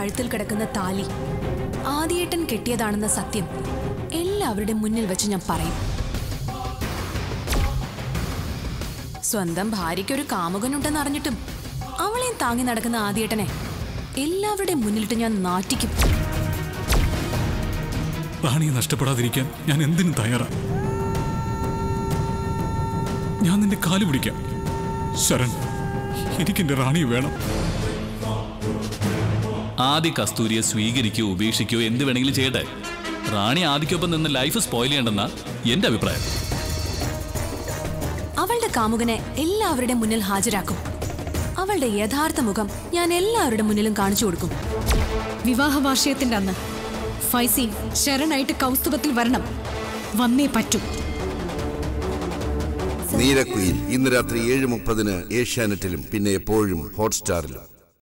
കഴുത്തിൽ കിടക്കുന്ന താലി ആദിയേട്ടൻ കെട്ടിയതാണെന്ന സത്യം എല്ലാവരുടെ മുന്നിൽ വെച്ച് ഞാൻ പറയും സ്വന്തം ഭാര്യയ്ക്കൊരു കാമുകനുണ്ടെന്ന് അറിഞ്ഞിട്ടും അവളെയും താങ്ങി നടക്കുന്ന ആദിയേട്ടനെ എല്ലാവരുടെയും മുന്നിലിട്ട് ഞാൻ നാറ്റിക്കും റാണിയെ നഷ്ടപ്പെടാതിരിക്കാൻ ഞാൻ എന്തിനും തയ്യാറാ ഞാൻ നിന്റെ കാല് പിടിക്കാം ശരൺ എനിക്കെന്റെ റാണിയെ വേണം ആദ്യ കസ്തൂരിയെ സ്വീകരിക്കോ ഉപേക്ഷിക്കോ എന്ത് വേണമെങ്കിലും ചെയ്യട്ടെ റാണി ആദിക്കൊപ്പം നിന്ന് ലൈഫ് സ്പോയിൽ ചെയ്യണ്ടെന്ന എന്റെ അഭിപ്രായം അവളുടെ കാമുകനെ എല്ലാവരുടെ മുന്നിൽ ഹാജരാക്കും അവളുടെ യഥാർത്ഥ മുഖം ഞാൻ എല്ലാവരുടെ മുന്നിലും കാണിച്ചു കൊടുക്കും വിവാഹ വാർഷികത്തിന്റെ അന്ന് ഫൈസി ശരണായിട്ട് കൗസ്തുഭത്തിൽ വരണം വന്നേ പറ്റൂ നീലക്കുയിൽ ഇന്ന് രാത്രി ഏഴ് മുപ്പതിന് ഏഷ്യാനെറ്റിലും പിന്നെ എപ്പോഴും ഹോട്ട്സ്റ്റാറിലും